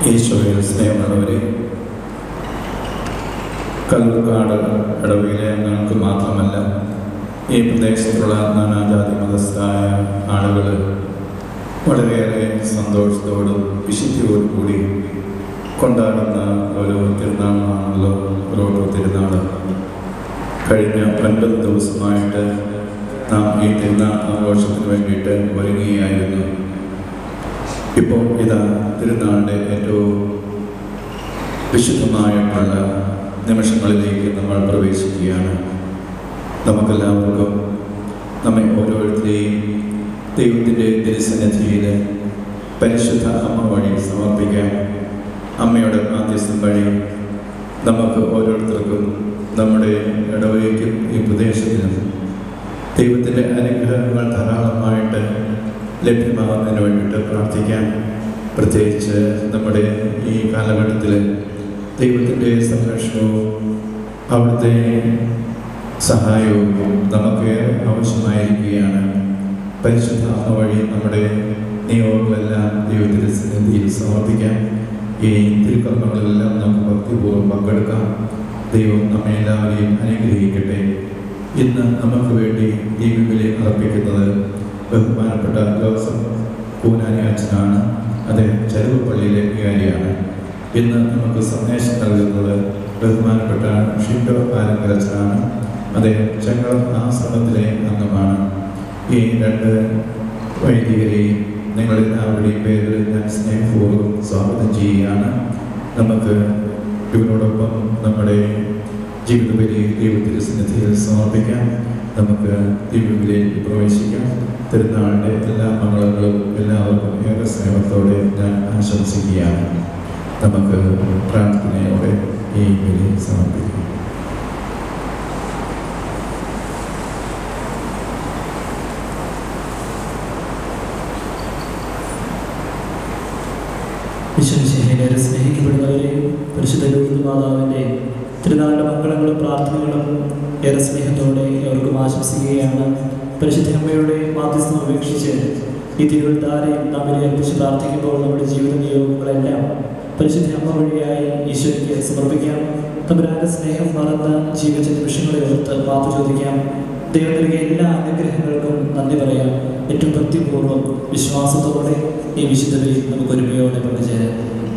ഈശോയിൽ സ്നേഹമുള്ളവരെ കല്ലൂർക്കാട് ഇടവയിലെ അംഗങ്ങൾക്ക് മാത്രമല്ല ഈ പ്രദേശത്തുള്ള നാനാജാതി മതസ്ഥരായ ആളുകൾ വളരെയേറെ സന്തോഷത്തോടും വിശുദ്ധിയോടും കൂടി കൊണ്ടാടുന്ന ഒരു തിരുനാളാണല്ലോ ഓരോ തിരുനാൾ കഴിഞ്ഞ ഒൻപത് ദിവസമായിട്ട് നാം ഈ തിരുനാൾ ആഘോഷത്തിന് വേണ്ടിയിട്ട് ഒരുങ്ങുകയായിരുന്നു ഇപ്പോൾ ഇതാ തിരുനാളിൻ്റെ ഏറ്റവും വിശുദ്ധമായിട്ടുള്ള നിമിഷങ്ങളിലേക്ക് നമ്മൾ പ്രവേശിക്കുകയാണ് നമുക്കെല്ലാവർക്കും നമ്മെ ഓരോരുത്തരെയും ദൈവത്തിൻ്റെ തിരുസന്നിധിയിൽ പരിശുദ്ധ അമ്മ വഴി സമർപ്പിക്കാം അമ്മയുടെ മാധ്യസ്ഥം വഴി നമുക്ക് ഓരോരുത്തർക്കും നമ്മുടെ ഇടവയ്ക്കും ഈ പ്രദേശത്തിനും ദൈവത്തിൻ്റെ അനുഗ്രഹങ്ങൾ ധാരാളമായിട്ട് ലഭ്യമാകുന്നതിന് വേണ്ടിയിട്ട് പ്രാർത്ഥിക്കാം പ്രത്യേകിച്ച് നമ്മുടെ ഈ കാലഘട്ടത്തിൽ ദൈവത്തിൻ്റെ സംരക്ഷണവും അവിടുത്തെ സഹായവും നമുക്ക് ആവശ്യമായിരിക്കുകയാണ് പരിശുദ്ധ അമ്മ വഴി നമ്മുടെ നിയോഗങ്ങളെല്ലാം ദൈവത്തിൻ്റെ സന്നിധിയിൽ സമർപ്പിക്കാം ഈ തിരുക്കർമ്മങ്ങളെല്ലാം നമുക്ക് ഭക്തിപൂർവ്വം പങ്കെടുക്കാം ദൈവം നമ്മെ എല്ലാവരെയും അനുഗ്രഹിക്കട്ടെ ഇന്ന് നമുക്ക് വേണ്ടി ദീപികളെ അർപ്പിക്കുന്നത് ബഹുമാനപ്പെട്ട ജോസഫ് കൂനാനി അച്ഛനാണ് അദ്ദേഹം ചെറുപ്പള്ളിയിലെ വികാരിയാണ് ഇന്ന് നമുക്ക് സന്ദേശം നൽകുന്നത് ബഹുമാനപ്പെട്ട ഷിൻഡോ ആലങ്കരച്ചനാണ് അദ്ദേഹം ചെങ്കളം ആശ്രമത്തിലെ അംഗമാണ് ഈ രണ്ട് വൈദികരെയും നിങ്ങളെല്ലാവരുടെയും പേരിൽ ഞാൻ സ്നേഹപൂർവ്വം സ്വാഗതം ചെയ്യുകയാണ് നമുക്ക് ഇവരോടൊപ്പം നമ്മുടെ ജീവിതബലി ദൈവത്തിൻ്റെ സന്നിധിയിൽ സമർപ്പിക്കാം നമുക്ക് ദൈവത്തിലേക്ക് പ്രവേശിക്കാം തിരുനാളിൻ്റെ എല്ലാ മംഗളങ്ങളും എല്ലാവർക്കും ഏറെ സ്നേഹത്തോടെ ഞാൻ ആശംസിക്കുകയാണ് നമുക്ക് പ്രാർത്ഥനയോടെ ഈ ബലി സമർപ്പിക്കാം വിശ്വസിഹിനെ സ്നേഹിക്കപ്പെടുന്നവരെ പരിശുദ്ധ ലൂർദ് മാതാവിൻ്റെ തിരുനാളിൻ്റെ മംഗളങ്ങളും പ്രാർത്ഥനകളും ഏറെ സ്നേഹത്തോടെ അവർക്കും ആശംസിക്കുകയാണ് പരിശുദ്ധ അമ്മയുടെ മാധ്യസ്ഥം ഉപേക്ഷിച്ച് ഈ തിരുവൽത്താരെ നാം ഏൽപ്പിച്ച് പ്രാർത്ഥിക്കുമ്പോൾ നമ്മുടെ ജീവിത നിയോഗങ്ങളെല്ലാം പരിശുദ്ധ അമ്മ വഴിയായി ഈശ്വരയ്ക്ക് സമർപ്പിക്കാം തമ്പുരാന്റെ സ്നേഹം മറന്ന് ജീവിച്ച നിമിഷങ്ങളെ ഓർത്ത് മാപ്പ് ചോദിക്കാം ദൈവം നൽകിയ എല്ലാ അനുഗ്രഹങ്ങൾക്കും നന്ദി പറയാം ഏറ്റവും ഭക്തിപൂർവ്വം വിശ്വാസത്തോടെ ഈ വിശുദ്ധതയിൽ നമുക്ക് ഒരുമയോടെ പങ്കുചേരാം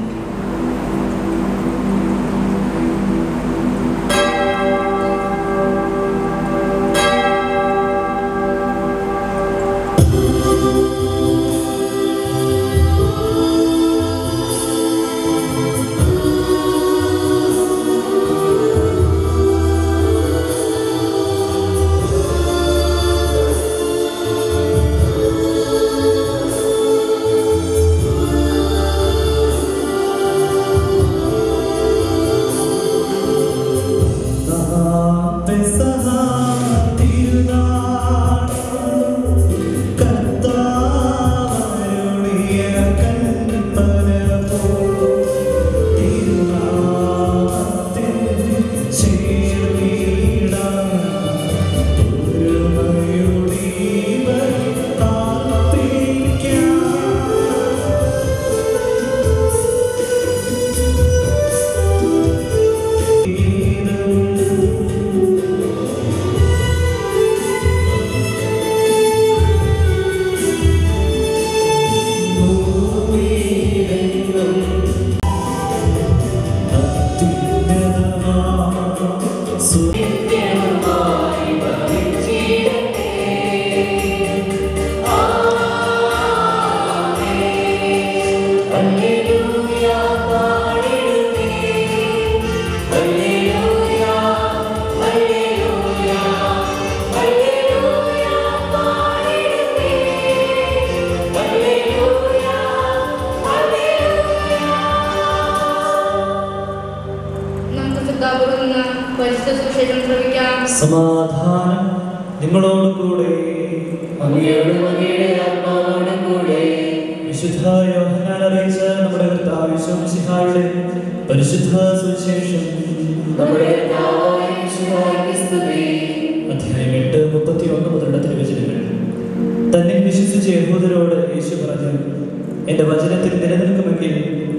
നമുക്ക് ശ്രദ്ധാപൂർവ്വം നിന്ന് പരിശുദ്ധ സുവിശേഷം ശ്രമിക്കാം സമാധാനം നിങ്ങളോട് കൂടെ അങ്ങയോടും അങ്ങയുടെ ആത്മാവോടും കൂടെ വിശുദ്ധ യോഹന്നാൻ അറിയിച്ച നമ്മുടെ കർത്താവിശ്വസിഹായുടെ പരിശുദ്ധ സുവിശേഷം നമ്മുടെ കർത്താവായ യേശുവായ്ക്ക് സ്തുതി അധ്യായം എട്ട് മുപ്പത്തി ഒന്ന് മുതലുള്ള തിരുവചനങ്ങൾ തന്നെ വിശ്വസിച്ച യഹൂദരോട് യേശു പറഞ്ഞു എന്റെ വചനത്തിൽ നിലനിൽക്കുമെങ്കിൽ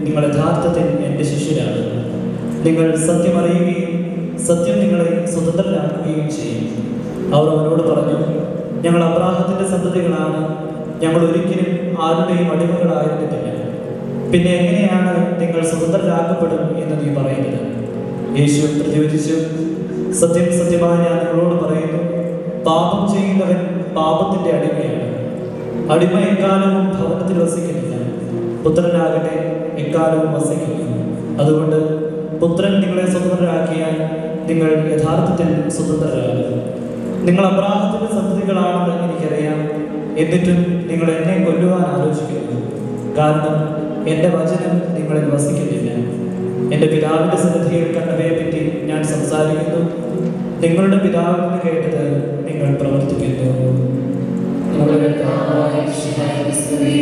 നിങ്ങൾ യഥാർത്ഥത്തിൽ എൻ്റെ ശിഷ്യരാണ് നിങ്ങൾ സത്യം അറിയുകയും സത്യം നിങ്ങളെ സ്വതന്ത്രരാക്കുകയും ചെയ്യും അവർ അവനോട് പറഞ്ഞു ഞങ്ങൾ അബ്രാഹത്തിന്റെ സന്തതികളാണ് ഞങ്ങൾ ഒരിക്കലും ആരുടെയും അടിമകളായിരുന്നിട്ടില്ല പിന്നെ എങ്ങനെയാണ് നിങ്ങൾ സ്വതന്ത്രരാക്കപ്പെടും എന്ന് നീ പറയുന്നത് യേശു പ്രതിവചിച്ചു സത്യം സത്യമായി ഞാൻ നിങ്ങളോട് പറയുന്നു പാപം ചെയ്യുന്നവൻ പാപത്തിന്റെ അടിമയാണ് അടിമ എക്കാലവും ഭവനത്തിൽ വസിക്കുന്നില്ല പുത്രനാകട്ടെ എക്കാലവും വസിക്കുന്നു അതുകൊണ്ട് പുത്രൻ നിങ്ങളെ സ്വതന്ത്രരാക്കിയാൽ നിങ്ങൾ യഥാർത്ഥത്തിൽ സ്വതന്ത്രരാകും നിങ്ങൾ അബ്രാഹത്തിന്റെ സന്തതികളാണെന്ന് എനിക്കറിയാം എന്നിട്ടും നിങ്ങൾ എന്നെ കൊല്ലുവാൻ ആലോചിക്കുന്നു കാരണം എൻ്റെ വചനം നിങ്ങളിൽ വസിക്കുന്നില്ല എൻ്റെ പിതാവിൻ്റെ സന്നിധിയിൽ കണ്ടവയെ പറ്റി ഞാൻ സംസാരിക്കുന്നു നിങ്ങളുടെ പിതാവിൽ നിന്ന് കേട്ടത് നിങ്ങൾ പ്രവർത്തിക്കുന്നു നമ്മുടെ കർത്താവായ ഈശോയ്ക്ക് സ്തുതി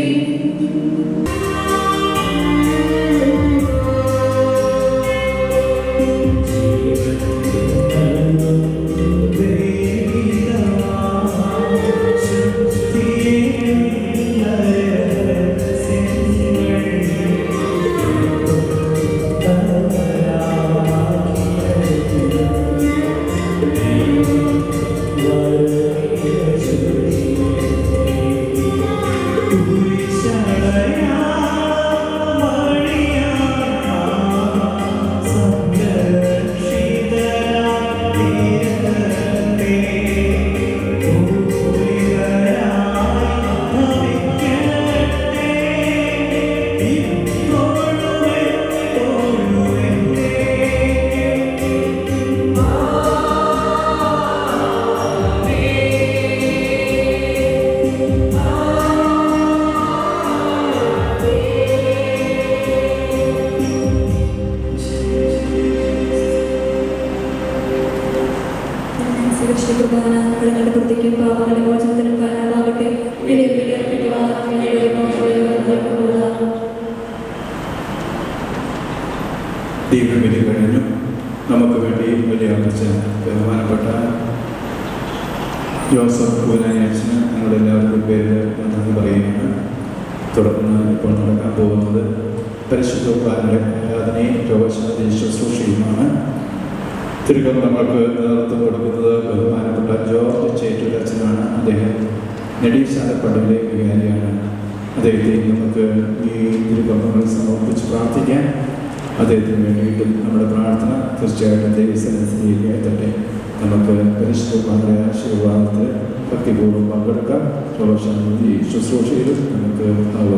സുരക്ഷിത കുർബാന കടങ്ങളുടെ വൃത്തിക്കും പാപങ്ങളുടെ മോചനത്തിനും കാരണമാകട്ടെ ദീപവിധി കഴിഞ്ഞു നമുക്ക് വേണ്ടി വലിയ അർപ്പിച്ച ബഹുമാനപ്പെട്ട ജോസഫ് പൂനായച്ചന് ഞങ്ങളുടെ എല്ലാവർക്കും പേര് നന്ദി പറയുകയാണ് തുടർന്ന് ഇപ്പോൾ നടക്കാൻ പോകുന്നത് പരിശുദ്ധ കുർബാനയുടെ ആരാധനയും രോഗശാന്തി ശുശ്രൂഷയുമാണ് തിരുക്കം നമ്മൾക്ക് നേതൃത്വം കൊടുക്കുന്നത് ബഹുമാനപ്പെട്ട ജോർജ് ചേറ്റൂർ അച്ഛനാണ് അദ്ദേഹം നെടീശാല പള്ളിയിലെ വികാരിയാണ് അദ്ദേഹത്തെ നമുക്ക് ഈ തിരുക്കമ്പങ്ങൾ സമർപ്പിച്ച് പ്രാർത്ഥിക്കാം അദ്ദേഹത്തിന് വേണ്ടിയിട്ടും നമ്മുടെ പ്രാർത്ഥന തീർച്ചയായിട്ടും ദൈവസന്നിധിയിലെത്തട്ടെ നമുക്ക് പരിശുദ്ധമായ ആശീർവാദത്തിൽ ഭക്തിപൂർവ്വം പങ്കെടുക്കാം രോഗശാന്തി ശുശ്രൂഷയിലും നമുക്ക് ആ